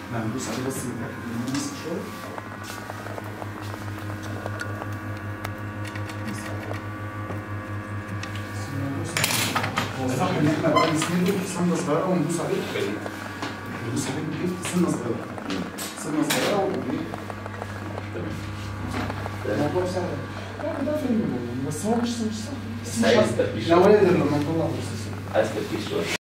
احنا هندوس عليه بس نتاكد ان هو ماسك شويه هو صح ان احنا بقى نسنده سنه صغيره وندوس عليه ندوس عليه بالايه سنه صغيره سنه صغيره وايه الموضوع سهل يعني ده فيلم بس هو مش مش سهل بس مش عايز عارف. تركيز نوادر لما نطلع بروسيسور عايز تركيز شويه